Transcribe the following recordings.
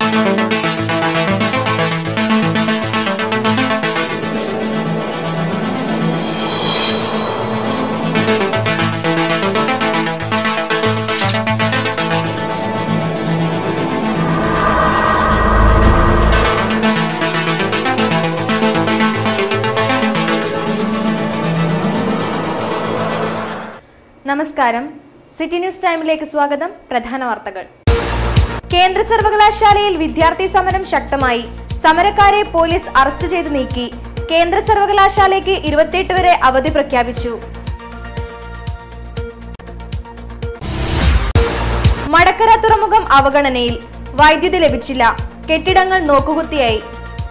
നമസ്കാരം city news ടൈമിലേക്ക് സ്വാഗതം പ്രധാന വാർത്തകൾ കേന്ദ്ര സർവകലാശാലയിൽ വിദ്യാർത്ഥി സമരം ശക്തമായി സമരക്കാരെ പോലീസ് അറസ്റ്റ് ചെയ്ത് നീക്കി കേന്ദ്ര സർവകലാശാലയ്ക്ക് ഇരുപത്തിയെട്ട് വരെ അവധി പ്രഖ്യാപിച്ചു മടക്കര തുറമുഖം അവഗണനയിൽ വൈദ്യുതി ലഭിച്ചില്ല കെട്ടിടങ്ങൾ നോക്കുകുത്തിയായി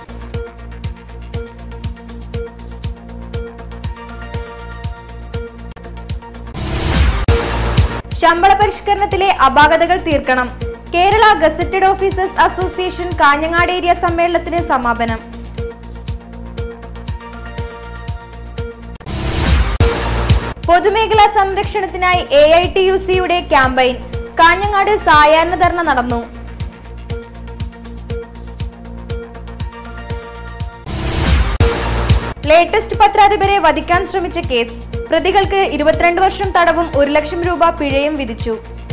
ശമ്പള പരിഷ്കരണത്തിലെ അപാകതകൾ തീർക്കണം Kerala gazetted officers association Kanhangad area സമ്മേളനത്തിന് സമാപനം പൊതുമേഖലാ സംരക്ഷണത്തിനായി എ ഐ ടി യു സിയുടെ ക്യാമ്പയിൻ കാഞ്ഞങ്ങാട് സായാഹ്ന ധർണ നടന്നു ലേറ്റസ്റ്റ് പത്രാധിപരെ വധിക്കാൻ ശ്രമിച്ച കേസ് പ്രതികൾക്ക് ഇരുപത്തിരണ്ട് വർഷം തടവും ഒരു ലക്ഷം രൂപ പിഴയും വിധിച്ചു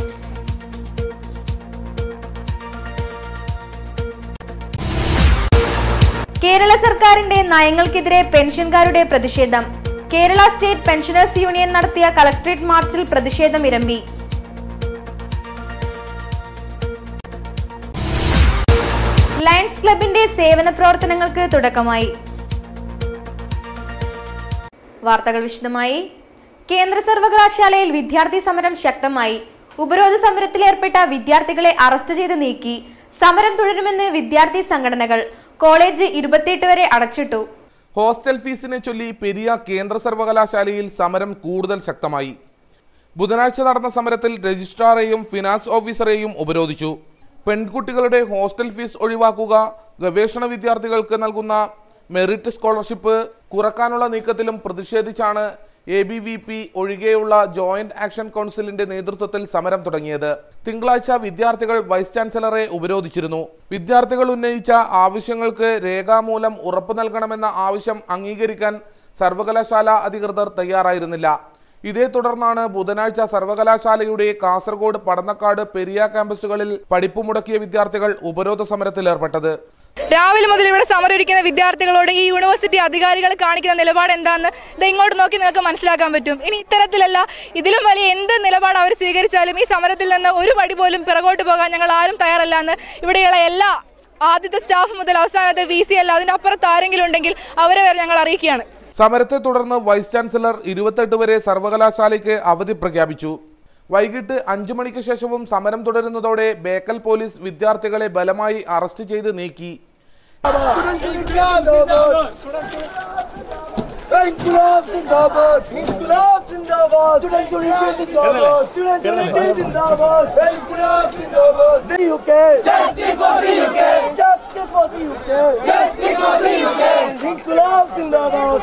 കേരള സർക്കാരിന്റെ നയങ്ങൾക്കെതിരെ പെൻഷൻകാരുടെ പ്രതിഷേധം കേരള സ്റ്റേറ്റ് പെൻഷനേഴ്സ് യൂണിയൻ നടത്തിയ കളക്ടറേറ്റ് മാർച്ചിൽ പ്രതിഷേധം ഇരമ്പി ലയൺസ് ക്ലബിന്റെ സേവന പ്രവർത്തനങ്ങൾക്ക് തുടക്കമായി വാർത്തകൾ വിശദമായി കേന്ദ്ര സർവകലാശാലയിൽ വിദ്യാർത്ഥി സമരം ശക്തമായി ഉപരോധ സമരത്തിലേർപ്പെട്ട വിദ്യാർത്ഥികളെ അറസ്റ്റ് ചെയ്ത് നീക്കി സമരം തുടരുമെന്ന് വിദ്യാർത്ഥി സംഘടനകൾ കോളേജ് ഇരുപത്തിയെട്ട് വരെ അടച്ചിട്ടു ഹോസ്റ്റൽ ഫീസിനെ ചൊല്ലി പെരിയ കേന്ദ്ര സർവകലാശാലയിൽ സമരം കൂടുതൽ ശക്തമായി ബുധനാഴ്ച നടന്ന സമരത്തിൽ രജിസ്ട്രാറെയും ഫിനാൻസ് ഓഫീസറെയും ഉപരോധിച്ചു പെൺകുട്ടികളുടെ ഹോസ്റ്റൽ ഫീസ് ഒഴിവാക്കുക ഗവേഷണ വിദ്യാർത്ഥികൾക്ക് നൽകുന്ന മെറിറ്റ് സ്കോളർഷിപ്പ് കുറക്കാനുള്ള നീക്കത്തിലും പ്രതിഷേധിച്ചാണ് എ ബി വി പി ഒഴികെയുള്ള ജോയിന്റ് ആക്ഷൻ കൗൺസിലിന്റെ നേതൃത്വത്തിൽ സമരം തുടങ്ങിയത് തിങ്കളാഴ്ച വിദ്യാർത്ഥികൾ വൈസ് ചാൻസലറെ ഉപരോധിച്ചിരുന്നു വിദ്യാർത്ഥികൾ ഉന്നയിച്ച ആവശ്യങ്ങൾക്ക് രേഖാമൂലം ഉറപ്പു നൽകണമെന്ന ആവശ്യം അംഗീകരിക്കാൻ സർവകലാശാല അധികൃതർ തയ്യാറായിരുന്നില്ല ഇതേ തുടർന്നാണ് ബുധനാഴ്ച സർവകലാശാലയുടെ കാസർഗോഡ് പടന്നക്കാട് പെരിയ ക്യാമ്പസുകളിൽ പഠിപ്പ് മുടക്കിയ വിദ്യാർത്ഥികൾ ഉപരോധ സമരത്തിലേർപ്പെട്ടത് രാവിലെ മുതൽ ഇവിടെ സമരം ഇരിക്കുന്ന വിദ്യാർത്ഥികളോട് ഈ യൂണിവേഴ്സിറ്റി അധികാരികൾ കാണിക്കുന്ന നിലപാട് എന്താണെന്ന് ഇത് ഇങ്ങോട്ട് നോക്കി നിങ്ങൾക്ക് മനസ്സിലാക്കാൻ പറ്റും ഇനി ഇത്തരത്തിലല്ല ഇതിലും വലിയ എന്ത് നിലപാട് അവർ സ്വീകരിച്ചാലും ഈ സമരത്തിൽ നിന്ന് ഒരു പടി പോലും പിറകോട്ട് പോകാൻ ഞങ്ങൾ ആരും തയ്യാറല്ല എന്ന് ഇവിടെയുള്ള എല്ലാ ആദ്യത്തെ സ്റ്റാഫ് മുതൽ അവസാനത്തെ വി സി അല്ല അതിൻ്റെ അപ്പുറത്ത് ആരെങ്കിലും ഉണ്ടെങ്കിൽ അവരെ വരെ ഞങ്ങൾ അറിയിക്കുകയാണ് സമരത്തെ തുടർന്ന് വൈസ് ചാൻസലർ ഇരുപത്തെട്ട് വരെ സർവകലാശാലയ്ക്ക് അവധി പ്രഖ്യാപിച്ചു വൈകിട്ട് അഞ്ചു മണിക്ക് ശേഷവും സമരം തുടരുന്നതോടെ ബേക്കൽ പോലീസ് വിദ്യാർത്ഥികളെ ബലമായി അറസ്റ്റ് ചെയ്ത് നീക്കി İnkılap zindabad! İnkılap zindabad! Student Unity zindabad! Student Unity zindabad! İnkılap zindabad! The UK! Justice for the UK! Justice for the UK! Justice for the UK! İnkılap zindabad!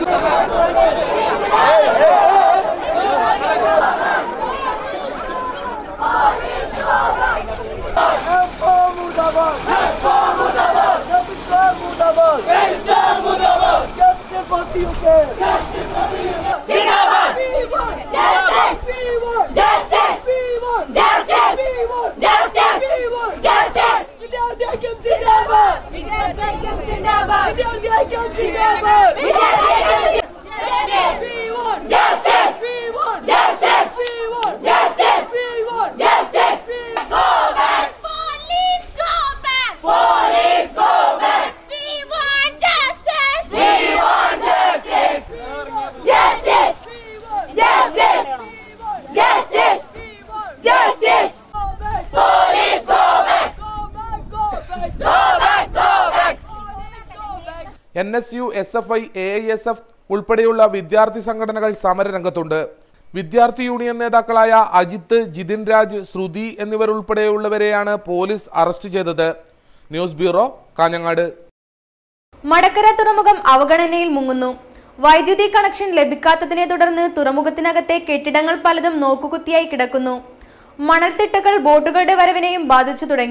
Enfo murdabad! Enfo murdabad! Yazıklar murdabad! Gençler murdabad! Justice for the UK! Zindabad! We want Justice! We want Justice! We want Justice! We want Justice! We want Justice! വിദ്യാർത്ഥി ഐക്യം സിന്ദാബാദ് വിദ്യാർത്ഥി ഐക്യം സിന്ദാബാദ് വിദ്യാർത്ഥി ഐക്യം സിന്ദാബാദ് വിദ്യാർത്ഥി ഐക്യം We want Justice! We want Justice! We want Justice! We want Justice! We Go back! Police go back! Police go back! We want justice! We want justice! Justice! Justice! Justice! Justice! Go back Police go back! Go back Go back Go back! Go back! Police go back N S U S F I A I S F ഉൾപ്പെടെയുള്ള വിദ്യാർത്ഥി സംഘടനകൾ സമരരംഗത്തുണ്ട് വിദ്യാർത്ഥി union നേതാക്കളായ അജിത്ത് ജിതിൻ രാജ് ശ്രുതി എന്നിവരുൾപ്പെടെയുള്ളവരെയാണ് police arrest ചെയ്തത് news bureau Kanhangad Madakkara തുറമുഖം അവഗണനയിൽ മുങ്ങുന്നു വൈദ്യുതി കണക്ഷൻ ലഭിക്കാത്തതിനെ തുടർന്ന് തുറമുഖത്തിനകത്തെ കെട്ടിടങ്ങൾ പലതും നോക്കുകുത്തിയായി കിടക്കുന്നു മണൽത്തിട്ടകൾ ബോട്ടുകളുടെ വരവിനെയും ബാധിച്ചു തുടങ്ങി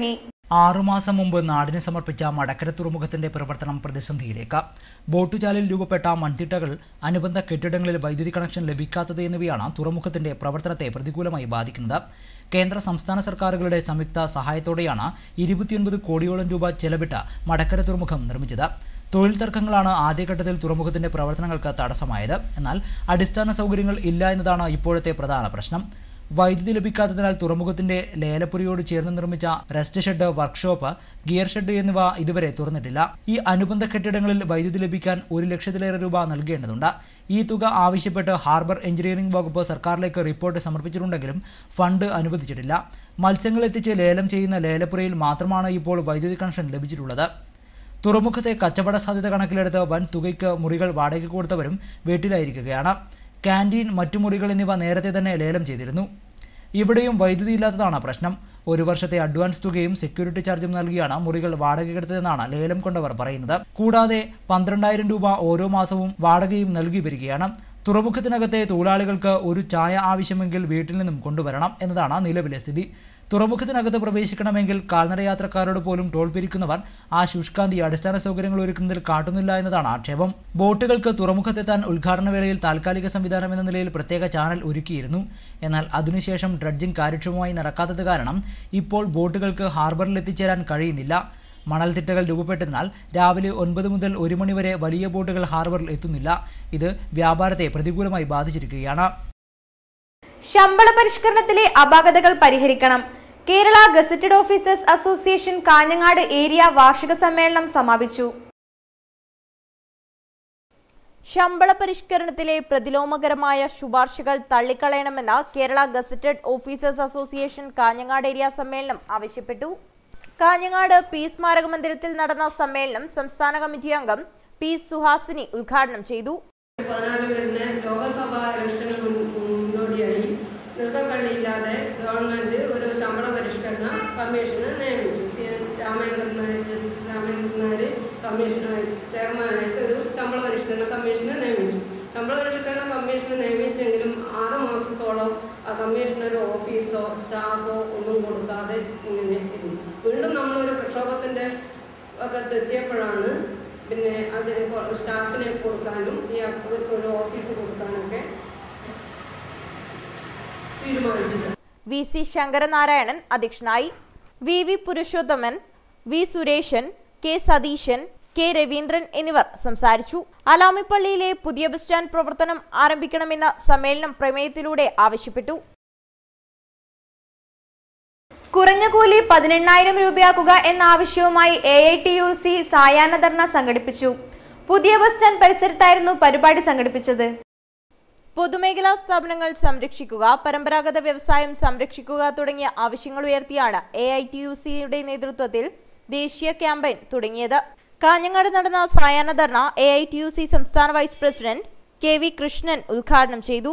ആറുമാസം മുമ്പ് നാടിന് സമർപ്പിച്ച മടക്കര തുറമുഖത്തിന്റെ പ്രവർത്തനം പ്രതിസന്ധിയിലേക്ക് ബോട്ടുചാലിൽ രൂപപ്പെട്ട മൺതിട്ടകൾ അനുബന്ധ കെട്ടിടങ്ങളിൽ വൈദ്യുതി കണക്ഷൻ ലഭിക്കാത്തത് എന്നിവയാണ് തുറമുഖത്തിന്റെ പ്രവർത്തനത്തെ പ്രതികൂലമായി ബാധിക്കുന്നത് കേന്ദ്ര സംസ്ഥാന സർക്കാരുകളുടെ സംയുക്ത സഹായത്തോടെയാണ് ഇരുപത്തിയൊൻപത് കോടിയോളം രൂപ ചെലവിട്ട് മടക്കര തുറമുഖം നിർമ്മിച്ചത് തൊഴിൽ തർക്കങ്ങളാണ് ആദ്യഘട്ടത്തിൽ തുറമുഖത്തിന്റെ പ്രവർത്തനങ്ങൾക്ക് തടസ്സമായത് എന്നാൽ അടിസ്ഥാന സൗകര്യങ്ങൾ ഇല്ല എന്നതാണ് ഇപ്പോഴത്തെ പ്രധാന പ്രശ്നം വൈദ്യുതി ലഭിക്കാത്തതിനാൽ തുറമുഖത്തിന്റെ ലേലപ്പുരിയോട് ചേർന്ന് നിർമ്മിച്ച rest shed workshop gear shed എന്നിവ ഇതുവരെ തുറന്നിട്ടില്ല ഈ അനുബന്ധ കെട്ടിടങ്ങളിൽ വൈദ്യുതി ലഭിക്കാൻ ഒരു ലക്ഷത്തിലേറെ രൂപ നൽകേണ്ടതുണ്ട് ഈ തുക ആവശ്യപ്പെട്ട് ഹാർബർ എഞ്ചിനീയറിംഗ് വകുപ്പ് സർക്കാരിലേക്ക് റിപ്പോർട്ട് സമർപ്പിച്ചിട്ടുണ്ടെങ്കിലും ഫണ്ട് അനുവദിച്ചിട്ടില്ല മത്സ്യങ്ങൾ എത്തിച്ച് ലേലം ചെയ്യുന്ന ലേലപ്പുരയിൽ മാത്രമാണ് ഇപ്പോൾ വൈദ്യുതി കണക്ഷൻ ലഭിച്ചിട്ടുള്ളത് തുറമുഖത്തെ കച്ചവട സാധ്യത കണക്കിലെടുത്ത് വൻ തുകയ്ക്ക് മുറികൾ വാടകയ്ക്ക് കൊടുത്തവരും വീട്ടിലായിരിക്കുകയാണ് ക്യാൻറ്റീൻ മറ്റു മുറികൾ എന്നിവ നേരത്തെ തന്നെ ലേലം ചെയ്തിരുന്നു ഇവിടെയും വൈദ്യുതി ഇല്ലാത്തതാണ് പ്രശ്നം ഒരു വർഷത്തെ അഡ്വാൻസ് തുകയും സെക്യൂരിറ്റി ചാർജും നൽകിയാണ് മുറികൾ വാടകയ്ക്കെടുത്തതെന്നാണ് ലേലം കൊണ്ടവർ പറയുന്നത് കൂടാതെ പന്ത്രണ്ടായിരം രൂപ ഓരോ മാസവും വാടകയും നൽകി വരികയാണ് തുറമുഖത്തിനകത്തെ തൊഴിലാളികൾക്ക് ഒരു ചായ ആവശ്യമെങ്കിൽ വീട്ടിൽ നിന്നും കൊണ്ടുവരണം എന്നതാണ് നിലവിലെ സ്ഥിതി തുറമുഖത്തിനകത്ത് പ്രവേശിക്കണമെങ്കിൽ കാൽനട യാത്രക്കാരോട് പോലും ടോൾ പിരിക്കുന്നവർ ആ ശുഷ്കാന്തി അടിസ്ഥാന സൗകര്യങ്ങൾ ഒരുക്കുന്നതിൽ കാട്ടുന്നില്ല എന്നതാണ് ആക്ഷേപം ബോട്ടുകൾക്ക് തുറമുഖത്തെത്താൻ ഉദ്ഘാടന വേളയിൽ താൽക്കാലിക സംവിധാനം എന്ന നിലയിൽ പ്രത്യേക ചാനൽ ഒരുക്കിയിരുന്നു എന്നാൽ അതിനുശേഷം ഡ്രഡ്ജിംഗ് കാര്യക്ഷമമായി നടക്കാത്തത് കാരണം ഇപ്പോൾ ബോട്ടുകൾക്ക് ഹാർബറിൽ എത്തിച്ചേരാൻ കഴിയുന്നില്ല മണൽത്തിട്ടകൾ രൂപപ്പെട്ടതിനാൽ രാവിലെ ഒൻപത് മുതൽ ഒരു മണിവരെ വലിയ ബോട്ടുകൾ ഹാർബറിൽ എത്തുന്നില്ല ഇത് വ്യാപാരത്തെ പ്രതികൂലമായി ബാധിച്ചിരിക്കുകയാണ് ശമ്പള പരിഷ്കരണത്തിലെ അപാകതകൾ പരിഹരിക്കണം Kerala gazetted officers association Kanhangad area വാർഷിക സമ്മേളനം സമാപിച്ചു ശമ്പള പരിഷ്കരണത്തിലെ പ്രതിലോമകരമായ ശുപാർശകൾ തള്ളിക്കളയണമെന്ന് Kerala gazetted officers association Kanhangad area സമ്മേളനം ആവശ്യപ്പെട്ടു കാഞ്ഞങ്ങാട് പി സ്മാരക മന്ദിരത്തിൽ നടന്ന സമ്മേളനം സംസ്ഥാന കമ്മിറ്റി അംഗം പി സുഹാസിനി ഉദ്ഘാടനം ചെയ്തു പതിനാല് വരുന്ന ലോകസഭാ ഇലക്ഷന് മുൻ- മുന്നോടിയായി നിർക്കക്കള്ളിയില്ലാതെ ഗവൺമെന്റ് ഒരു ശമ്പള പരിഷ്കരണ കമ്മീഷന് നിയമിച്ചു C N Ramendran Nair justice Ramendran Nair കമ്മീഷനായിട്ട് ചെയർമാനായിട്ട് ഒരു ശമ്പള പരിഷ്കരണ കമ്മീഷനെ നിയമിച്ചു ശമ്പള പരിഷ്കരണ കമ്മീഷനെ നിയമിച്ചെങ്കിലും ആറ് മാസത്തോളം ആ കമ്മീഷൻ ഒരു ഓഫീസോ സ്റ്റാഫോ ഒന്നും കൊടുക്കാതെ ഇങ്ങനെ ഇരുന്നു വീണ്ടും നമ്മളൊരു പ്രക്ഷോഭത്തിന്റെ അകത്ത് എത്തിയപ്പോഴാണ് പിന്നെ അതിന് കൊ- സ്റ്റാഫിനെ കൊടുക്കാനും ഈ അവർക്ക് ഒരു ഓഫീസ് കൊടുക്കാനൊക്കെ തീരുമാനിച്ചത് വി സി ശങ്കരനാരായണൻ അധ്യക്ഷനായി V V Purushothaman V Sureshan K Satheesan K Raveendran എന്നിവർ സംസാരിച്ചു അലാമിപ്പള്ളിയിലെ പുതിയ ബസ് സ്റ്റാൻഡ് പ്രവർത്തനം ആരംഭിക്കണമെന്ന് സമ്മേളനം പ്രമേയത്തിലൂടെ ആവശ്യപ്പെട്ടു കുറഞ്ഞ കൂലി പതിനെണ്ണായിരം രൂപയാക്കുക എന്ന ആവശ്യവുമായി A I T U C സായാഹ്ന ധർണ സംഘടിപ്പിച്ചു പുതിയ ബസ് സ്റ്റാൻഡ് പരിസരത്തായിരുന്നു പരിപാടി സംഘടിപ്പിച്ചത് പൊതുമേഖലാ സ്ഥാപനങ്ങൾ സംരക്ഷിക്കുക പരമ്പരാഗത വ്യവസായം സംരക്ഷിക്കുക തുടങ്ങിയ ആവശ്യങ്ങൾ ഉയർത്തിയാണ് എ ഐ ടി യു സിയുടെ നേതൃത്വത്തിൽ ദേശീയ ക്യാമ്പയിൻ തുടങ്ങിയത് കാഞ്ഞങ്ങാട് നടന്ന സായാഹ്ന ധർണ A I T U C സംസ്ഥാന vice president K V Krishnan ഉദ്ഘാടനം ചെയ്തു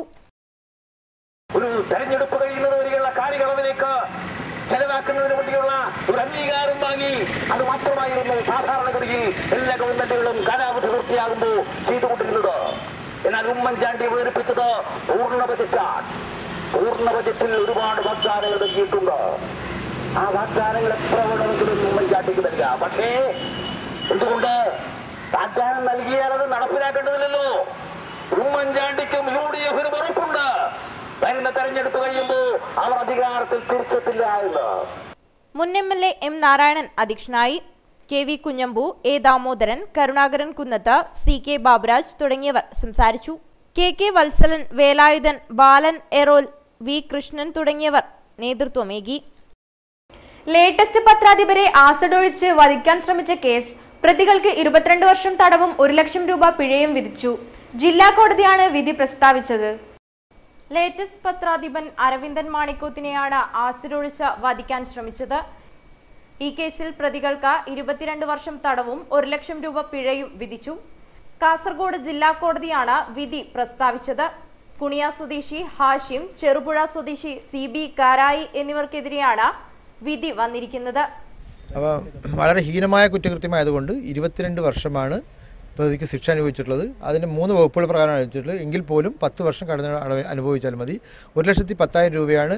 ഒരു തെരഞ്ഞെടുപ്പ് കഴിയുന്നത് വരെയുള്ള കാലയളവിലേക്ക് ചെലവാക്കുന്നതിന് വേണ്ടിയുള്ള ഒരു അംഗീകാരം വാങ്ങി അത് മാത്രമായിരുന്നു സാധാരണഗതിയിൽ എല്ലാ ഗവൺമെന്റുകളും കാലാവധി പൂർത്തിയാകുമ്പോൾ ചെയ്തുകൊണ്ടിരുന്നത് എന്നാൽ ഉമ്മൻചാണ്ടി അവതരിപ്പിച്ചത് പൂർണ്ണ ബജറ്റാണ് പൂർണ്ണ ബജറ്റിൽ ഒരുപാട് വാഗ്ദാനങ്ങൾ നൽകിയിട്ടുണ്ട് ആ വാഗ്ദാനങ്ങൾ എത്ര വേണമെങ്കിലും ഉമ്മൻചാണ്ടിക്ക് നൽകാം പക്ഷേ എന്തുകൊണ്ട് വാഗ്ദാനം നൽകിയാൽ അത് നടപ്പിലാക്കേണ്ടതില്ലല്ലോ ഉമ്മൻചാണ്ടിക്കും യു ഡി എഫിനും ഉറപ്പുണ്ട് വരുന്ന തെരഞ്ഞെടുപ്പ് കഴിയുമ്പോൾ അവർ അധികാരത്തിൽ തിരിച്ചെത്തില്ല എന്ന് മുൻ M L A M Narayanan അധ്യക്ഷനായി K V Kunhambu A Damodaran Karunakaran Kunnath C K Baburaj തുടങ്ങിയവർ സംസാരിച്ചു K K Valsalan Velayudhan Balan Erol V Krishnan തുടങ്ങിയവർ നേതൃത്വമേകി ലേറ്റസ്റ്റ് പത്രാധിപരെ ആസിഡ് ഒഴിച്ച് വധിക്കാൻ ശ്രമിച്ച കേസ് പ്രതികൾക്ക് ഇരുപത്തിരണ്ട് വർഷം തടവും ഒരു ലക്ഷം രൂപ പിഴയും വിധിച്ചു ജില്ലാ കോടതിയാണ് വിധി പ്രസ്താവിച്ചത് ലേറ്റസ്റ്റ് പത്രാധിപൻ അരവിന്ദൻ മാണിക്കോത്തിനെയാണ് ആസിഡൊഴിച്ച് വധിക്കാൻ ശ്രമിച്ചത് ഈ കേസിൽ പ്രതികൾക്ക് ഇരുപത്തിരണ്ട് വർഷം തടവും ഒരു ലക്ഷം രൂപ പിഴയും വിധിച്ചു കാസർഗോഡ് ജില്ലാ കോടതിയാണ് വിധി പ്രസ്താവിച്ചത് കുണിയ സ്വദേശി ഹാഷിം ചെറുപുഴ സ്വദേശി സി ബി കാരായി എന്നിവർക്കെതിരെയാണ് വിധി വന്നിരിക്കുന്നത് അപ്പോൾ വളരെ ഹീനമായ കുറ്റകൃത്യമായതുകൊണ്ട് ഇരുപത്തിരണ്ട് വർഷമാണ് പ്രതിക്ക് ശിക്ഷ അനുഭവിച്ചിട്ടുള്ളത് അതിന് മൂന്ന് വകുപ്പുകൾ പ്രകാരമാണ് അനുഭവിച്ചിട്ടുള്ളത് എങ്കിൽ പോലും പത്ത് വർഷം കടന്ന് അടവ് അനുഭവിച്ചാൽ മതി ഒരു ലക്ഷത്തി പത്തായിരം രൂപയാണ്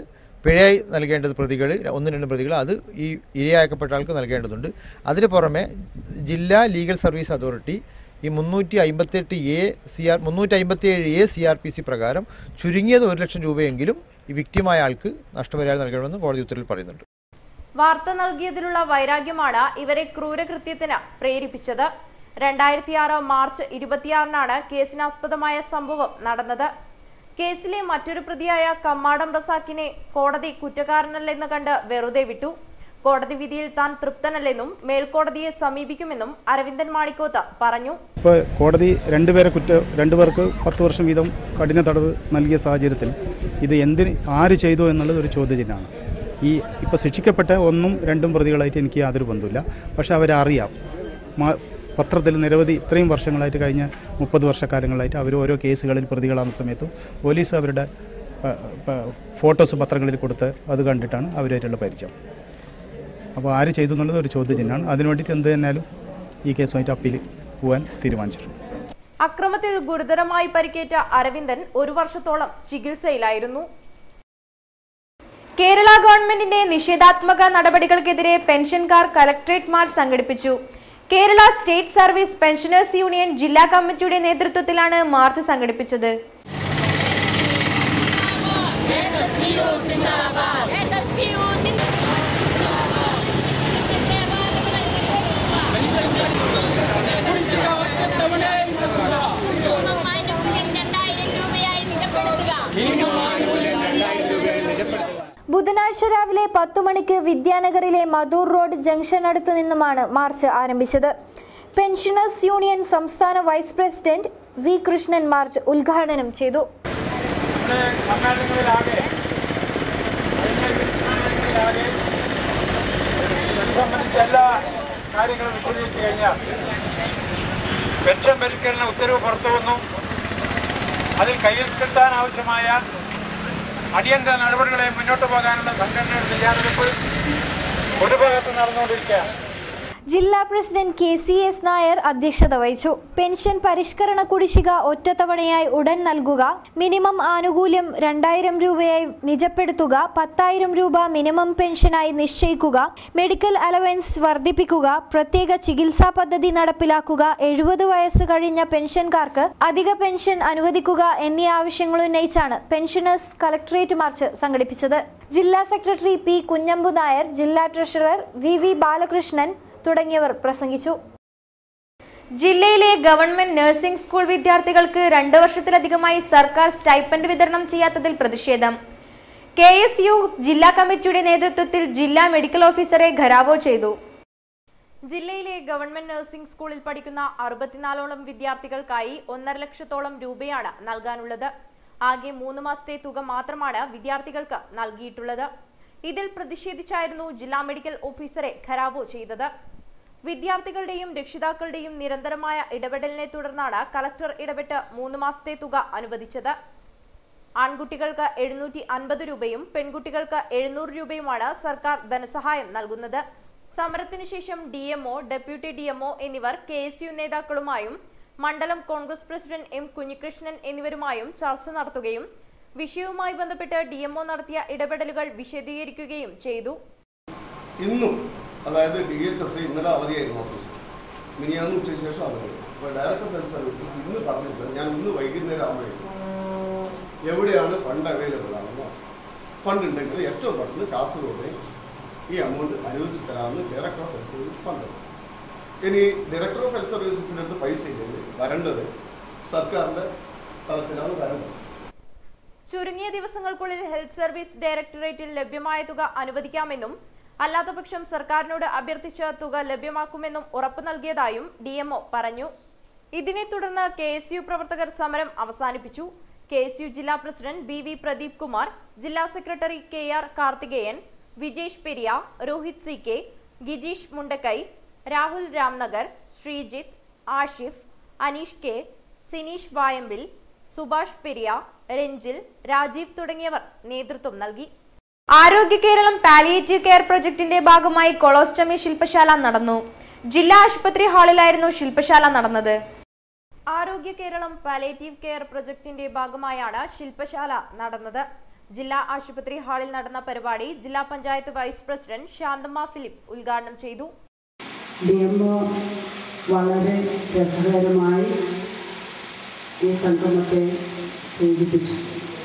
പിഴയായി നൽകേണ്ടത് പ്രതികൾ ഒന്ന് രണ്ട് പ്രതികൾ അത് ഈ ഇരയാക്കപ്പെട്ട ആൾക്ക് നൽകേണ്ടതുണ്ട് അതിന് പുറമെ ജില്ലാ ലീഗൽ സർവീസ് അതോറിറ്റി ഈ മുന്നൂറ്റി അമ്പത്തെട്ട് എ സി ആർ മുന്നൂറ്റി അമ്പത്തിയേഴ് A C R P C പ്രകാരം ചുരുങ്ങിയത് ഒരു ലക്ഷം രൂപയെങ്കിലും ഈ വിക്റ്റിമായ ആൾക്ക് നഷ്ടപരിഹാരം നൽകണമെന്ന് കോടതി ഉത്തരവിൽ പറയുന്നുണ്ട് വാർത്ത നൽകിയതിലുള്ള വൈരാഗ്യമാണ് ഇവരെ ക്രൂരകൃത്യത്തിന് പ്രേരിപ്പിച്ചത് രണ്ടായിരത്തി ആറ് മാർച്ച് ഇരുപത്തിയാറിനാണ് കേസിനാസ്പദമായ സംഭവം നടന്നത് കേസിലെ മറ്റൊരു പ്രതിയായ കമ്മാടം റസാക്കിനെ കോടതി കുറ്റക്കാരനല്ലെന്ന് കണ്ട് വെറുതെ വിട്ടു കോടതി വിധിയിൽ താൻ തൃപ്തനല്ലെന്നും മേൽക്കോടതിയെ സമീപിക്കുമെന്നും അരവിന്ദൻ മാണിക്കോത്ത് പറഞ്ഞു ഇപ്പോൾ കോടതി രണ്ടുപേരെ കുറ്റ രണ്ടുപേർക്ക് പത്ത് വർഷം വീതം കഠിന തടവ് നൽകിയ സാഹചര്യത്തിൽ ഇത് എന്തിന് ആര് ചെയ്തു എന്നുള്ളത് ഒരു ചോദ്യചിഹ്നമാണ് ഈ ഇപ്പോൾ ശിക്ഷിക്കപ്പെട്ട ഒന്നും രണ്ടും പ്രതികളായിട്ട് എനിക്ക് യാതൊരു ബന്ധമില്ല പക്ഷേ അവരെ അറിയാം മാ- പത്രത്തിൽ നിരവധി ഇത്രയും വർഷങ്ങളായിട്ട് കഴിഞ്ഞ മുപ്പത് വർഷക്കാലങ്ങളായിട്ട് അവർ ഓരോ കേസുകളിൽ പ്രതികളാകുന്ന സമയത്തും പോലീസ് അവരുടെ പ- പ- ഫോട്ടോസ് പത്രങ്ങളിൽ കൊടുത്ത് അത് കണ്ടിട്ടാണ് അവരായിട്ടുള്ള പരിചയം അപ്പോൾ ആര് ചെയ്തു എന്നുള്ളത് ഒരു ചോദ്യചിഹ്നമാണ് അതിനു വേണ്ടിയിട്ട് എന്ത് തന്നെയാലും ഈ കേസുമായിട്ട് അപ്പീൽ പോകാൻ തീരുമാനിച്ചിട്ടുണ്ട് അക്രമത്തിൽ ഗുരുതരമായി പരിക്കേറ്റ അരവിന്ദൻ ഒരു വർഷത്തോളം ചികിത്സയിലായിരുന്നു കേരള ഗവൺമെന്റിന്റെ നിഷേധാത്മക നടപടികൾക്കെതിരെ പെൻഷൻകാർ കലക്ട്രേറ്റ് മാർച്ച് സംഘടിപ്പിച്ചു Kerala state service pensioners union ജില്ലാ കമ്മിറ്റിയുടെ നേതൃത്വത്തിലാണ് മാർച്ച് സംഘടിപ്പിച്ചത് ബുധനാഴ്ച രാവിലെ പത്തു മണിക്ക് വിദ്യാനഗറിലെ മധൂർ റോഡ് ജംഗ്ഷൻ അടുത്തു നിന്നുമാണ് മാർച്ച് ആരംഭിച്ചത് പെൻഷനേഴ്സ് യൂണിയൻ സംസ്ഥാന vice president V Krishnan march ഉദ്ഘാടനം ചെയ്തു സമ്മേളനങ്ങളിലാകെ സമ്മേളനങ്ങളിലാകെ ഇത് സംബന്ധിച്ച എല്ലാ കാര്യങ്ങളും വിശദീകരിച്ചു കഴിഞ്ഞാൽ പെൻഷൻ പരിഷ്കരണ ഉത്തരവ് പുറത്തു വന്നു അതിൽ കയ്യിൽ കിട്ടാൻ ആവശ്യമായ അടിയന്തര നടപടികളെ മുന്നോട്ട് പോകാനുള്ള സംഘടനയുടെ തയ്യാറെടുപ്പ് ഒരു ഭാഗത്ത് നടന്നുകൊണ്ടിരിക്കുകയാണ് ജില്ലാ president K C S Nair അധ്യക്ഷത വഹിച്ചു പെൻഷൻ പരിഷ്കരണ കുടിശ്ശിക ഒറ്റത്തവണയായി ഉടൻ നൽകുക മിനിമം ആനുകൂല്യം രണ്ടായിരം രൂപയായി നിജപ്പെടുത്തുക പത്തായിരം രൂപ മിനിമം പെൻഷനായി നിശ്ചയിക്കുക മെഡിക്കൽ അലവൻസ് വർദ്ധിപ്പിക്കുക പ്രത്യേക ചികിത്സാ പദ്ധതി നടപ്പിലാക്കുക എഴുപത് വയസ്സ് കഴിഞ്ഞ പെൻഷൻകാർക്ക് അധിക പെൻഷൻ അനുവദിക്കുക എന്നീ ആവശ്യങ്ങൾ ഉന്നയിച്ചാണ് പെൻഷനേഴ്സ് കളക്ടറേറ്റ് മാർച്ച് സംഘടിപ്പിച്ചത് ജില്ലാ സെക്രട്ടറി പി കുഞ്ഞമ്പു നായർ ജില്ലാ ട്രഷറർ വി വി ബാലകൃഷ്ണൻ തുടങ്ങിയവർ പ്രസംഗിച്ചു ജില്ലയിലെ ഗവൺമെന്റ് നഴ്സിംഗ് സ്കൂൾ വിദ്യാർത്ഥികൾക്ക് രണ്ട് വർഷത്തിലധികമായി സർക്കാർ സ്റ്റൈപ്പൻഡ് വിതരണം ചെയ്യാത്തതിൽ പ്രതിഷേധം കെ എസ് യു ജില്ലാ കമ്മിറ്റിയുടെ നേതൃത്വത്തിൽ ജില്ലാ മെഡിക്കൽ ഓഫീസറെ ഘരാവോ ചെയ്തു ജില്ലയിലെ ഗവൺമെന്റ് നഴ്സിംഗ് സ്കൂളിൽ പഠിക്കുന്ന അറുപത്തിനാലോളം വിദ്യാർത്ഥികൾക്കായി ഒന്നര ലക്ഷത്തോളം രൂപയാണ് നൽകാനുള്ളത് ആകെ മൂന്ന് മാസത്തെ തുക മാത്രമാണ് വിദ്യാർത്ഥികൾക്ക് നൽകിയിട്ടുള്ളത് ഇതിൽ പ്രതിഷേധിച്ചായിരുന്നു ജില്ലാ മെഡിക്കൽ ഓഫീസറെ ഖരാവോ ചെയ്തത് വിദ്യാർത്ഥികളുടെയും രക്ഷിതാക്കളുടെയും നിരന്തരമായ ഇടപെടലിനെ തുടർന്നാണ് കളക്ടർ ഇടപെട്ട് മൂന്ന് മാസത്തെ തുക അനുവദിച്ചത് ആൺകുട്ടികൾക്ക് എഴുന്നൂറ്റി അൻപത് രൂപയും പെൺകുട്ടികൾക്ക് എഴുന്നൂറ് രൂപയുമാണ് സർക്കാർ ധനസഹായം നൽകുന്നത് സമരത്തിനു ശേഷം D MO deputy D MO എന്നിവർ കെ എസ് യു നേതാക്കളുമായും മണ്ഡലം കോൺഗ്രസ് പ്രസിഡന്റ് എം കുഞ്ഞികൃഷ്ണൻ എന്നിവരുമായും ചർച്ച നടത്തുകയും വിഷയവുമായി ബന്ധപ്പെട്ട് ഡി എംഒ നടത്തിയ ഇടപെടലുകൾ വിശദീകരിക്കുകയും ചെയ്തു ഇന്നും അതായത് ഡി എച്ച് എസ് ഇന്നലെ അവധിയായിരുന്നു ഓഫീസ് മിനിയാന്ന് ഉച്ചയ്ക്ക് ശേഷം അവധി അപ്പോൾ ഡയറക്ടർ ഓഫ് ഹെൽത്ത് സർവീസസ് ഇന്ന് പറഞ്ഞിട്ടുള്ളത് ഞാൻ ഇന്ന് വൈകുന്നേരം ആകുമ്പോഴേക്കും എവിടെയാണ് ഫണ്ട് അവൈലബിൾ ആണെന്നോ ഫണ്ട് ഉണ്ടെങ്കിൽ ഏറ്റവും പെട്ടെന്ന് കാസർഗോഡ് ഈ എമൗണ്ട് അനുവദിച്ച് തരാമെന്ന് ഡയറക്ടർ ഓഫ് ഹെൽത്ത് സർവീസ് പറഞ്ഞു ഇനി ഡയറക്ടർ ഓഫ് ഹെൽത്ത് സർവീസസിൻ്റെ അടുത്ത് പൈസ ഇല്ലെങ്കിൽ വരേണ്ടത് സർക്കാരിൻ്റെ തലത്തിലാണ് വരേണ്ടത് ചുരുങ്ങിയ ദിവസങ്ങൾക്കുള്ളിൽ ഹെൽത്ത് സർവീസ് ഡയറക്ടറേറ്റിൽ ലഭ്യമായ തുക അനുവദിക്കാമെന്നും അല്ലാത്തപക്ഷം സർക്കാരിനോട് അഭ്യർത്ഥിച്ച് തുക ലഭ്യമാക്കുമെന്നും ഉറപ്പു നൽകിയതായും ഡി പറഞ്ഞു ഇതിനെ തുടർന്ന് കെ എസ് യു പ്രവർത്തകർ സമരം അവസാനിപ്പിച്ചു കെ എസ് യു ജില്ലാ president B V Pradeep Kumar ജില്ലാ secretary K R Karthikeyan Vijesh Periya Rohit C K Gijeesh Mundakkai Rahul Ramnagar Sreejith Ashif Aneesh K Sineesh Vayambil Subhash Periya Ranjil Rajeev തുടങ്ങിയവർ നേതൃത്വം നൽകി ആരോഗ്യ കേരളം പാലിയേറ്റീവ് കെയർ പ്രൊജക്ടിന്റെ ഭാഗമായി കൊളോസ്റ്റമി ശില്പശാല നടന്നു ജില്ലാ ആശുപത്രി ഹാളിലായിരുന്നു ശില്പശാല നടന്നത് ആരോഗ്യ കേരളം പാലേറ്റീവ് കെയർ പ്രൊജക്ടിന്റെ ഭാഗമായാണ് ശില്പശാല നടന്നത് ജില്ലാ ആശുപത്രി ഹാളിൽ നടന്ന പരിപാടി ജില്ലാ പഞ്ചായത്ത് വൈസ് പ്രസിഡന്റ് ശാന്തമ്മ ഫിലിപ്പ് ഉദ്ഘാടനം ചെയ്തു ഡിഎംഒ വളരെ രസകരമായി ഈ സംഗമത്തെ സൂചിപ്പിച്ചു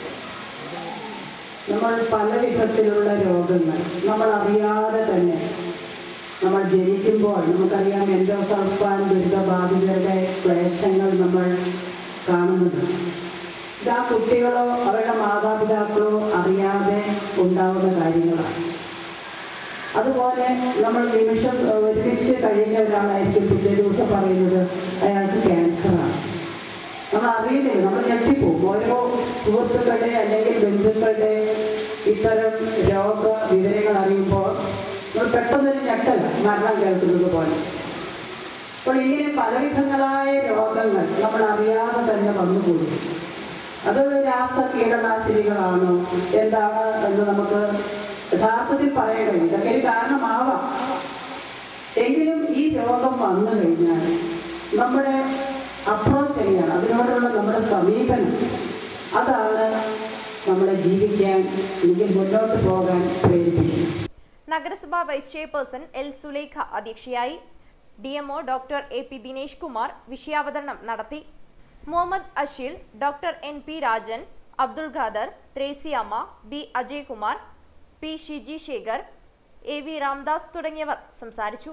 നമ്മൾ പല വിധത്തിലുള്ള രോഗങ്ങൾ നമ്മൾ അറിയാതെ തന്നെ നമ്മൾ ജനിക്കുമ്പോൾ നമുക്കറിയാം എൻഡോസൾഫാൻ ദുരിതബാധിതരുടെ ക്ലേശങ്ങൾ നമ്മൾ കാണുന്നത് ഇത് ആ കുട്ടികളോ അവരുടെ മാതാപിതാക്കളോ അറിയാതെ ഉണ്ടാവുന്ന കാര്യങ്ങളാണ് അതുപോലെ നമ്മൾ നിമിഷം ഒരുമിച്ച് കഴിഞ്ഞ ഒരാളായിരിക്കും പിറ്റേ ദിവസം പറയുന്നത് അയാൾക്ക് ക്യാൻസറാണ് നമ്മൾ അറിയുന്നില്ല നമ്മൾ ഞെട്ടിപ്പോവും ഓരോ സുഹൃത്തുക്കളുടെ അല്ലെങ്കിൽ ബന്ധുക്കളുടെ ഇത്തരം രോഗ വിവരങ്ങൾ അറിയുമ്പോൾ നമ്മൾ പെട്ടെന്നൊരു ഞെട്ടൽ മരണം കേൾക്കുന്നത് പോലെ അപ്പോൾ ഇങ്ങനെ പലവിധങ്ങളായ രോഗങ്ങൾ നമ്മൾ അറിയാതെ തന്നെ വന്നുകൂടി അത് രാസ കീടനാശിനികളാണോ എന്താണ് എന്ന് നമുക്ക് യഥാർത്ഥത്തിൽ പറയാൻ കഴിയും ഇതൊക്കെ ഒരു കാരണമാവാം എങ്കിലും ഈ രോഗം വന്നു കഴിഞ്ഞാൽ നമ്മുടെ അപ്രോച്ച് എങ്ങനെയാണ് അതിനോടുള്ള നമ്മുടെ സമീപനം അതാണ് നമ്മളെ ജീവിക്കാൻ അല്ലെങ്കിൽ മുന്നോട്ട് പോകാൻ പ്രേരിപ്പിക്കുന്നത് നഗരസഭാ വൈസ് ചെയർപേഴ്സൺ എൽ സുലേഖ അധ്യക്ഷയായി D MO doctor A P Dinesh Kumar വിഷയാവതരണം നടത്തി Muhammad Asheel doctor N P Rajan Abdul Khader Thresiamma B Ajaykumar P Shiji Sekhar A V Ramdas തുടങ്ങിയവർ സംസാരിച്ചു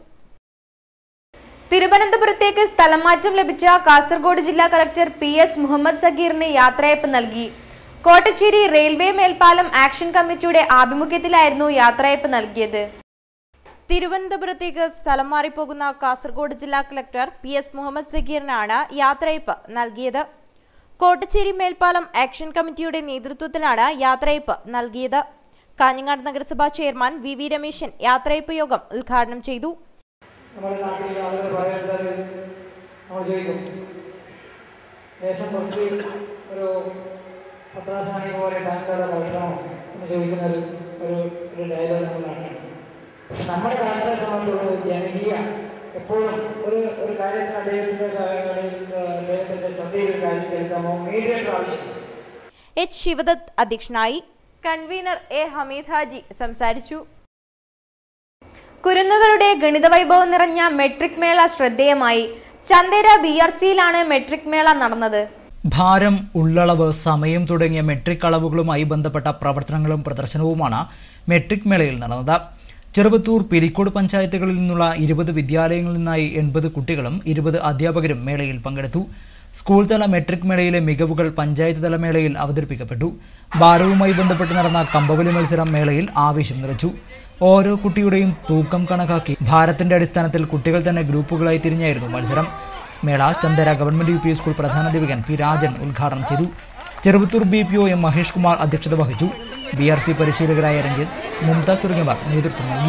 തിരുവനന്തപുരത്തേക്ക് സ്ഥലം മാറ്റം ലഭിച്ച കാസർഗോഡ് ജില്ലാ കളക്ടർ പി എസ് മുഹമ്മദ് സഗീറിന് യാത്രയയപ്പ് നൽകി കോട്ടച്ചേരി റെയിൽവേ മേൽപ്പാലം ആക്ഷൻ കമ്മിറ്റിയുടെ ആഭിമുഖ്യത്തിലായിരുന്നു യാത്രയയപ്പ് നൽകിയത് തിരുവനന്തപുരത്തേക്ക് സ്ഥലം മാറിപ്പോകുന്ന കാസർഗോഡ് ജില്ലാ കളക്ടർ പി എസ് മുഹമ്മദ് സഗീറിനാണ് യാത്രയയപ്പ് നൽകിയത് കോട്ടച്ചേരി മേൽപ്പാലം ആക്ഷൻ കമ്മിറ്റിയുടെ നേതൃത്വത്തിലാണ് യാത്രയയപ്പ് നൽകിയത് കാഞ്ഞങ്ങാട് നഗരസഭാ ചെയർമാൻ വി വി രമേശൻ യാത്രയയപ്പ് യോഗം ഉദ്ഘാടനം ചെയ്തു നമ്മുടെ നാട്ടിലെ ആളുകൾ പറയുന്നത് നമ്മൾ ചോദിക്കും ദേശം കുറച്ച് ഒരു പത്രാസനായി പോലെ താങ്കളുടെ കളക്കണമോ എന്ന് ചോദിക്കുന്ന ഒരു ഒരു ഒരു ഡയലോഗ് നമ്മൾ നാട്ടിലുണ്ട് പക്ഷെ നമ്മുടെ നാട്ടിനെ സംബന്ധിച്ചുള്ള ജനകീയ എപ്പോഴും ഒരു ഒരു കാര്യത്തിന് അദ്ദേഹത്തിൻ്റെ കാര്യങ്ങളിൽ അദ്ദേഹത്തിൻ്റെ ശ്രദ്ധയിൽ ഒരു കാര്യം ചെലുത്താമോ മീഡിയയുടെ ആവശ്യം എച്ച് ശിവദത്ത് അധ്യക്ഷനായി കൺവീനർ എ ഹമീദ് ഹാജി സംസാരിച്ചു കുരുന്നുകളുടെ ഗണിത വൈഭവം നിറഞ്ഞ മെട്രിക് മേള ശ്രദ്ധേയമായി ചന്ദേര ബി ആർ സിയിലാണ് മെട്രിക് മേള നടന്നത് ഭാരം ഉള്ളളവ് സമയം തുടങ്ങിയ മെട്രിക് അളവുകളുമായി ബന്ധപ്പെട്ട പ്രവർത്തനങ്ങളും പ്രദർശനവുമാണ് മെട്രിക് മേളയിൽ നടന്നത് ചെറുവത്തൂർ പിരിക്കോട് പഞ്ചായത്തുകളിൽ നിന്നുള്ള ഇരുപത് വിദ്യാലയങ്ങളിൽ നിന്നായി എൺപത് കുട്ടികളും ഇരുപത് അധ്യാപകരും മേളയിൽ പങ്കെടുത്തു സ്കൂൾ തല മെട്രിക് മേളയിലെ മികവുകൾ പഞ്ചായത്ത് തല മേളയിൽ അവതരിപ്പിക്കപ്പെട്ടു ഭാരവുമായി ബന്ധപ്പെട്ട് നടന്ന കമ്പവലി മത്സരം മേളയിൽ ആവേശം നിറച്ചു ഓരോ കുട്ടിയുടെയും തൂക്കം കണക്കാക്കി ഭാരത്തിന്റെ അടിസ്ഥാനത്തിൽ കുട്ടികൾ തന്നെ ഗ്രൂപ്പുകളായി തിരിഞ്ഞായിരുന്നു മത്സരം മേള ചന്ദര ഗവൺമെന്റ് യു പി സ്കൂൾ പ്രധാനാധ്യാപകൻ പി രാജൻ ഉദ്ഘാടനം ചെയ്തു Cheruvathur B P O M Mahesh Kumar അധ്യക്ഷത വഹിച്ചു ബി ആർ സി പരിശീലകരായ രഞ്ജിത്ത് മുംതാസ് തുടങ്ങിയവർ നേതൃത്വം നൽകി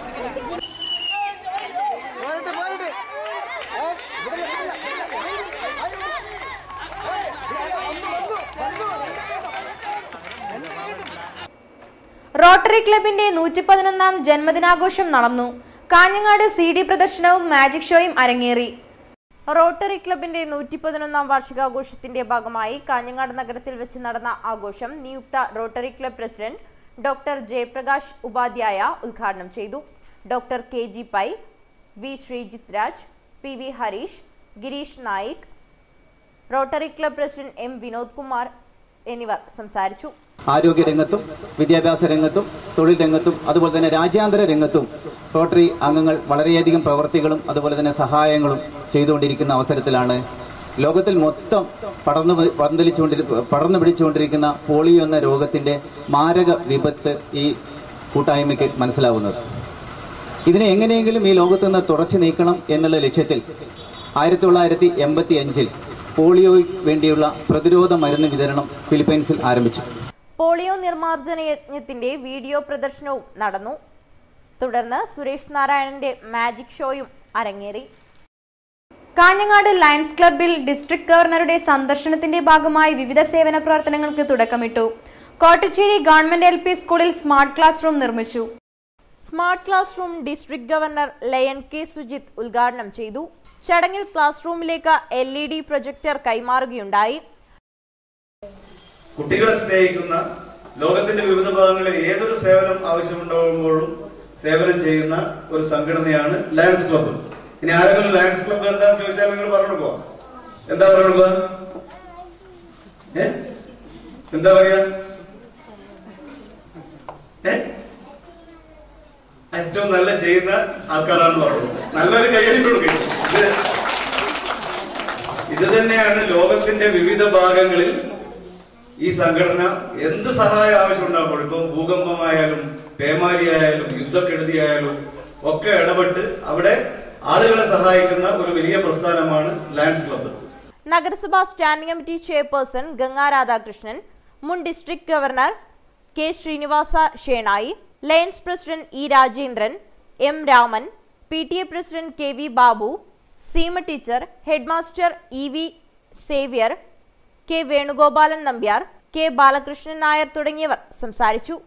റോട്ടറി ക്ലബിന്റെ നൂറ്റി പതിനൊന്നാം ജന്മദിനാഘോഷം നടന്നു കാഞ്ഞങ്ങാട് സി ഡി പ്രദർശനവും മാജിക് ഷോയും അരങ്ങേറി റോട്ടറി ക്ലബിന്റെ നൂറ്റി പതിനൊന്നാം വാർഷികാഘോഷത്തിന്റെ ഭാഗമായി കാഞ്ഞങ്ങാട് നഗരത്തിൽ വെച്ച് നടന്ന ആഘോഷം നിയുക്ത Rotary club president doctor Jayaprakash Upadhyaya ഉദ്ഘാടനം ചെയ്തു doctor K G Pai V Sreejith Raj P V Harish Girish Naik Rotary club president M Vinod Kumar എന്നിവർ സംസാരിച്ചു ആരോഗ്യരംഗത്തും വിദ്യാഭ്യാസ രംഗത്തും തൊഴിൽ രംഗത്തും അതുപോലെ തന്നെ രാജ്യാന്തര രംഗത്തും റോട്ടറി അംഗങ്ങൾ വളരെയധികം പ്രവർത്തികളും അതുപോലെ തന്നെ സഹായങ്ങളും ചെയ്തുകൊണ്ടിരിക്കുന്ന അവസരത്തിലാണ് ലോകത്തിൽ മൊത്തം പടർന്നു പന്തലിച്ചുകൊണ്ടിരി പടർന്നു പിടിച്ചുകൊണ്ടിരിക്കുന്ന പോളിയോ എന്ന രോഗത്തിന്റെ മാരക വിപത്ത് ഈ കൂട്ടായ്മയ്ക്ക് മനസ്സിലാവുന്നത് ഇതിനെ എങ്ങനെയെങ്കിലും ഈ ലോകത്ത് നിന്ന് തുടച്ചു നീക്കണം എന്നുള്ള ലക്ഷ്യത്തിൽ ആയിരത്തി തൊള്ളായിരത്തി എൺപത്തി അഞ്ചിൽ പോളിയോയ്ക്ക് വേണ്ടിയുള്ള പ്രതിരോധ മരുന്ന് വിതരണം ഫിലിപ്പൈൻസിൽ ആരംഭിച്ചു പോളിയോ നിർമ്മാർജ്ജന യജ്ഞത്തിന്റെ വീഡിയോ പ്രദർശനവും നടന്നു തുടർന്ന് സുരേഷ് നാരായണന്റെ മാജിക് ഷോയും അരങ്ങേറി കാഞ്ഞങ്ങാട് ലയൺസ് ക്ലബ്ബിൽ ഡിസ്ട്രിക്ട് ഗവർണറുടെ സന്ദർശനത്തിന്റെ ഭാഗമായി വിവിധ സേവന പ്രവർത്തനങ്ങൾക്ക് തുടക്കമിട്ടു കോട്ടച്ചേരി ഗവൺമെന്റ് എൽ പി സ്കൂളിൽ സ്മാർട്ട് ക്ലാസ് റൂം നിർമ്മിച്ചു smart class room district governor lion K Sujith ഉദ്ഘാടനം ചെയ്തു ചടങ്ങിൽ ക്ലാസ് റൂമിലേക്ക് എൽ ഇ ഡി പ്രൊജക്ടർ കൈമാറുകയുണ്ടായി കുട്ടികളെ സ്നേഹിക്കുന്ന ലോകത്തിന്റെ വിവിധ ഭാഗങ്ങളിൽ ഏതൊരു സേവനം ആവശ്യമുണ്ടാകുമ്പോഴും സേവനം ചെയ്യുന്ന ഒരു സംഘടനയാണ് ലയൺസ് ക്ലബ്ബ് ഇനി ആരെങ്കിലും ലയൺസ് ക്ലബ്ബ് എന്താന്ന് ചോദിച്ചാൽ നിങ്ങൾ പറഞ്ഞു കൊടുക്കുക എന്താ പറഞ്ഞു കൊടുക്കുക ഏ എന്താ പറയാ ഏ ഏറ്റവും നല്ല ചെയ്യുന്ന ആൾക്കാരാണെന്ന് പറഞ്ഞു നല്ലൊരു കൈയടി കൊടുക്കുക ഇത് ഇത് തന്നെയാണ് ലോകത്തിന്റെ വിവിധ ഭാഗങ്ങളിൽ ഈ സംഘടന എന്ത് സഹായം ആവശ്യമുണ്ടാകുമ്പോൾ ഇപ്പം ഭൂകമ്പമായാലും പേമാരിയായാലും യുദ്ധക്കെടുതിയായാലും ഒക്കെ ഇടപെട്ട് അവിടെ ആളുകളെ സഹായിക്കുന്ന ഒരു വലിയ പ്രസ്ഥാനമാണ് ലയൺസ് ക്ലബ്ബ് നഗരസഭാ standing committee chairperson Ganga Radhakrishnan മുൻ district governor K Srinivasa Shenoy Lions president E Rajendran M Raman P T A president K V Babu Seema teacher headmaster E V Xavier K Venugopalan Nambiar K Balakrishnan Nair തുടങ്ങിയവർ സംസാരിച്ചു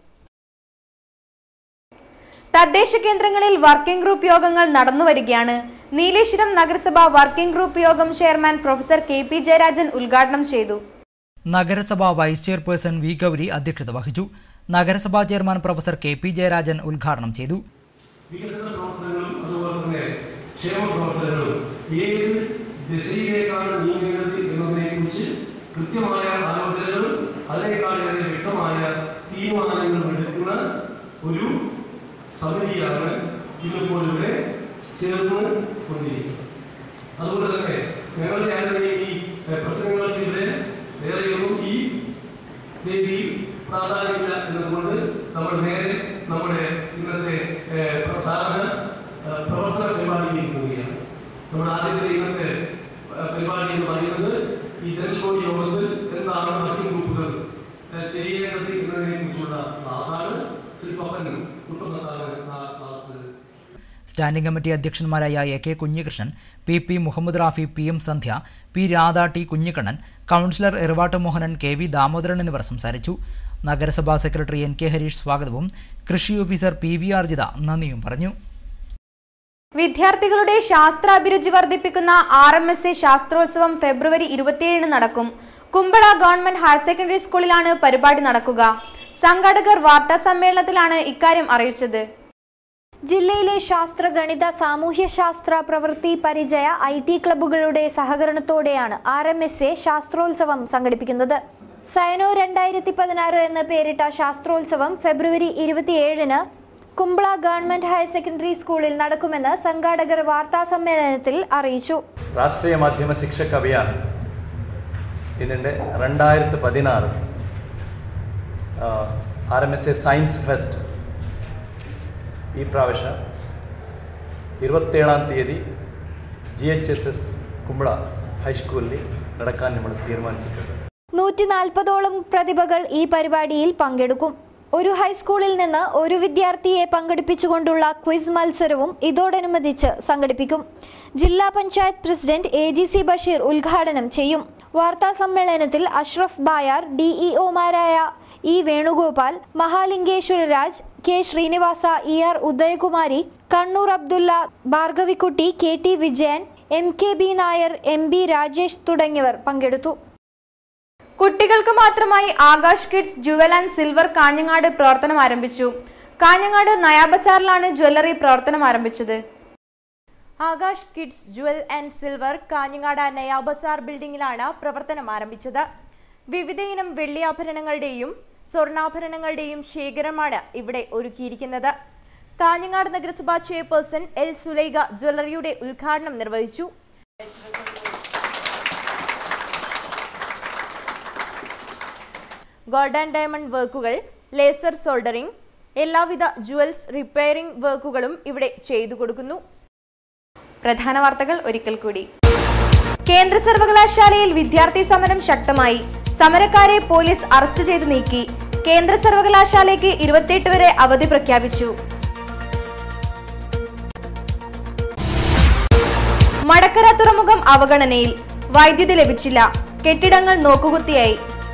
തദ്ദേശ കേന്ദ്രങ്ങളിൽ വർക്കിംഗ് ഗ്രൂപ്പ് യോഗങ്ങൾ നടന്നുവരികയാണ് നീലേശ്വരം നഗരസഭ വർക്കിംഗ് ഗ്രൂപ്പ് യോഗം chairman professor K P Jayarajan ഉദ്ഘാടനം ചെയ്തു നഗരസഭ വൈസ് ചെയർപേഴ്സൺ വി ഗൗരി അധ്യക്ഷത വഹിച്ചു നഗരസഭാ chairman professor K P Jayarajan ഉദ്ഘാടനം ചെയ്തു വികസന പ്രവർത്തനങ്ങളും അതുപോലെ തന്നെ ക്ഷേമ പ്രവർത്തനങ്ങളും ഏത് ദിശയിലേക്കാണ് നീങ്ങേണ്ടത് എന്നതിനെ കുറിച്ച് കൃത്യമായ ആലോചനകളും അതിനേക്കാൾ വളരെ വ്യക്തമായ തീരുമാനങ്ങളും എടുക്കുന്ന ഒരു സമിതിയാണ് ഇന്നിപ്പോൾ ഇവിടെ ചേർന്ന് കൊണ്ടിരിക്കുന്നത് അതുകൊണ്ട് തന്നെ ഞങ്ങളുടെ ആരുടെയും ഈ ഏഹ്, പ്രസംഗങ്ങൾക്ക് ഇവിടെ വേറെയൊന്നും ഈ വേദിയിൽ പ്രാധാന്യമില്ല എന്നതുകൊണ്ട് നമ്മൾ നേരെ നമ്മുടെ ഇന്നത്തെ ഏഹ്, പ്രധാന ഏഹ്, പ്രവർത്തന പരിപാടിയിലേക്ക് പോവുകയാണ് നമ്മുടെ ആദ്യത്തെ ഇന്നത്തെ ഏഹ്, പരിപാടി എന്ന് പറയുന്നത് ഈ ജനറൽ ബോഡി യോഗത്തിൽ എന്താണ് വർക്കിംഗ് ഗ്രൂപ്പുകൾ ഏഹ്, ചെയ്യേണ്ടത് എന്നതിനെ കുറിച്ചുള്ള ക്ലാസ്സാണ് ശ്രീ പപ്പൻ കുട്ടമത്താണ് ആ ക്ലാസ് സ്റ്റാൻഡിംഗ് കമ്മിറ്റി അധ്യക്ഷന്മാരായ A K Kunhikrishnan P P Muhammad Rafi P M Sandhya P Radha T Kunhikannan councillor Eruvatt Mohanan K V Damodaran എന്നിവർ സംസാരിച്ചു നഗരസഭാ സെക്രട്ടറി എൻ കെ ഹരീഷ് സ്വാഗതവും കൃഷി ഓഫീസർ പി വി ആർജിത നന്ദിയും പറഞ്ഞു വിദ്യാർത്ഥികളുടെ ശാസ്ത്രാഭിരുചി വർദ്ധിപ്പിക്കുന്ന ആർ എം എസ് എ ശാസ്ത്രോത്സവം ഫെബ്രുവരി ഇരുപത്തിയേഴിന് നടക്കും കുമ്പള ഗവൺമെന്റ് ഹയർ സെക്കൻഡറി സ്കൂളിലാണ് പരിപാടി നടക്കുക സംഘാടകർ വാർത്താ സമ്മേളനത്തിലാണ് ഇക്കാര്യം അറിയിച്ചത് ജില്ലയിലെ ശാസ്ത്ര ഗണിത സാമൂഹ്യശാസ്ത്ര പ്രവൃത്തി പരിചയ ഐ ടി ക്ലബ്ബുകളുടെ സഹകരണത്തോടെയാണ് ആർ എം എസ് എ ശാസ്ത്രോത്സവം സംഘടിപ്പിക്കുന്നത് സയനോ രണ്ടായിരത്തി പതിനാറ് എന്ന് പേരിട്ട ശാസ്ത്രോത്സവം ഫെബ്രുവരി ഇരുപത്തിയേഴിന് കുംബ്ള ഗവൺമെന്റ് ഹയർ സെക്കൻഡറി സ്കൂളിൽ നടക്കുമെന്ന് സംഘാടകർ വാർത്താ സമ്മേളനത്തിൽ അറിയിച്ചു ರಾಷ್ಟ್ರೀಯ ಮಾಧ್ಯಮ ಶಿಕ್ಷಕ ಅಭಿಯಾನ ഇതിൻ്റെ രണ്ടായിരത്തി പതിനാറ് R M S A science fest ഈ പ്രാവശ്യം ഇരുപത്തേഴാം തീയതി G H S S Kumbla ഹൈസ്കൂളിൽ നടക്കാൻ നമ്മൾ തീരുമാനിച്ചിട്ടുണ്ട് നൂറ്റി നാൽപ്പതോളം പ്രതിഭകൾ ഈ പരിപാടിയിൽ പങ്കെടുക്കും ഒരു ഹൈസ്കൂളിൽ നിന്ന് ഒരു വിദ്യാർത്ഥിയെ പങ്കെടുപ്പിച്ചുകൊണ്ടുള്ള ക്വിസ് മത്സരവും ഇതോടനുബന്ധിച്ച് സംഘടിപ്പിക്കും ജില്ലാ panchayat president A G C Basheer ഉദ്ഘാടനം ചെയ്യും വാർത്താ സമ്മേളനത്തിൽ അഷ്റഫ് ബായാർ ഡിഇഒമാരായ E Venugopal Mahalingeshwara Raj K Srinivasa E R Udayakumari Kannur Abdulla Bhargavikutty K T Vijayan M K B Nair M B Rajesh തുടങ്ങിയവർ പങ്കെടുത്തു കുട്ടികൾക്ക് മാത്രമായി Akash kids jewel and silver Kanhangad പ്രവർത്തനം ആരംഭിച്ചു കാഞ്ഞങ്ങാട് നയാബസാറിലാണ് ജ്വല്ലറി പ്രവർത്തനം ആരംഭിച്ചത് Akash kids jewel and silver Kanhangad Naya Bazar ബിൽഡിംഗിലാണ് പ്രവർത്തനം ആരംഭിച്ചത് വിവിധയിനം വെള്ളിയാഭരണങ്ങളുടെയും സ്വർണ്ണാഭരണങ്ങളുടെയും ശേഖരമാണ് ഇവിടെ ഒരുക്കിയിരിക്കുന്നത് കാഞ്ഞങ്ങാട് നഗരസഭാ ചെയർപേഴ്സൺ എൽ സുലൈഖ ജ്വല്ലറിയുടെ ഉദ്ഘാടനം നിർവഹിച്ചു ഗോൾഡ് ആൻഡ് ഡയമണ്ട് വർക്കുകൾ ലേസർ സോൾഡറിംഗ് എല്ലാവിധ ജുവൽസ് റിപ്പയറിംഗ് വർക്കുകളും ഇവിടെ ചെയ്തു കൊടുക്കുന്നു പ്രധാന വാർത്തകൾ ഒരിക്കൽ കൂടി കേന്ദ്ര സർവകലാശാലയിൽ വിദ്യാർത്ഥി സമരം ശക്തമായി സമരക്കാരെ പോലീസ് അറസ്റ്റ് ചെയ്ത് നീക്കി കേന്ദ്ര സർവകലാശാലയ്ക്ക് ഇരുപത്തിയെട്ട് വരെ അവധി പ്രഖ്യാപിച്ചു മടക്കര തുറമുഖം അവഗണനയിൽ വൈദ്യുതി ലഭിച്ചില്ല കെട്ടിടങ്ങൾ നോക്കുകുത്തിയായി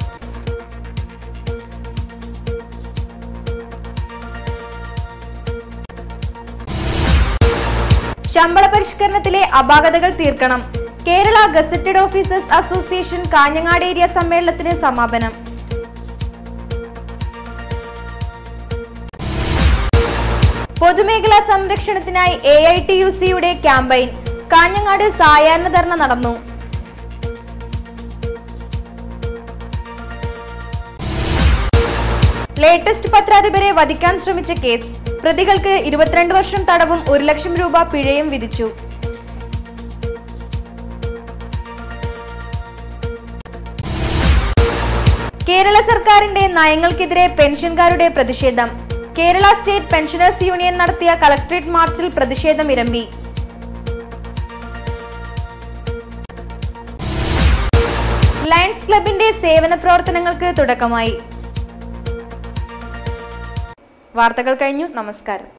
ശമ്പള പരിഷ്കരണത്തിലെ അപാകതകൾ തീർക്കണം Kerala gazetted officers association Kanhangad area സമ്മേളനത്തിന് സമാപനം പൊതുമേഖലാ സംരക്ഷണത്തിനായി എ ഐ ടി യു സിയുടെ ക്യാമ്പയിൻ കാഞ്ഞങ്ങാട് സായാഹ്ന ധർണ നടന്നു ലേറ്റസ്റ്റ് പത്രാധിപരെ വധിക്കാൻ ശ്രമിച്ച കേസ് പ്രതികൾക്ക് ഇരുപത്തിരണ്ട് വർഷം തടവും ഒരു ലക്ഷം രൂപ പിഴയും വിധിച്ചു കേരള സർക്കാരിന്റെ നയങ്ങൾക്കെതിരെ പെൻഷൻകാരുടെ പ്രതിഷേധം കേരള സ്റ്റേറ്റ് പെൻഷനേഴ്സ് യൂണിയൻ നടത്തിയ കളക്ടറേറ്റ് മാർച്ചിൽ പ്രതിഷേധം ഇരമ്പി ലയൺസ് ക്ലബിന്റെ സേവന പ്രവർത്തനങ്ങൾക്ക് തുടക്കമായി വാർത്തകൾ കഴിഞ്ഞു നമസ്കാരം